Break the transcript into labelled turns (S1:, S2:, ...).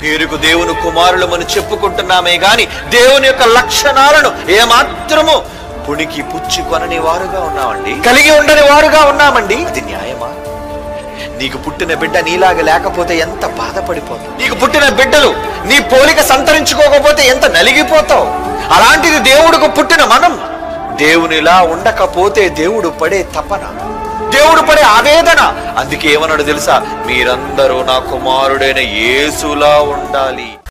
S1: పేరుకు దేవుని కుమారులమని చెప్పుకుంటున్నామే గాని దేవుని యొక్క లక్షణాలను ఏమాత్రము పుణికి పుచ్చుకొనని వారుగా ఉన్నామండి కలిగి ఉండని వారుగా ఉన్నామండి అది న్యాయమా నీకు పుట్టిన బిడ్డ నీలాగా లేకపోతే ఎంత బాధపడిపోతావు నీకు పుట్టిన బిడ్డలు నీ పోలిక సంతరించుకోకపోతే ఎంత నలిగిపోతావు అలాంటిది దేవుడికి పుట్టిన మనం దేవునిలా ఉండకపోతే దేవుడు పడే తపన దేవుడు పడే ఆవేదన అందుకే ఏమన్నాడు తెలుసా మీరందరూ నా కుమారుడైన యేసులా ఉండాలి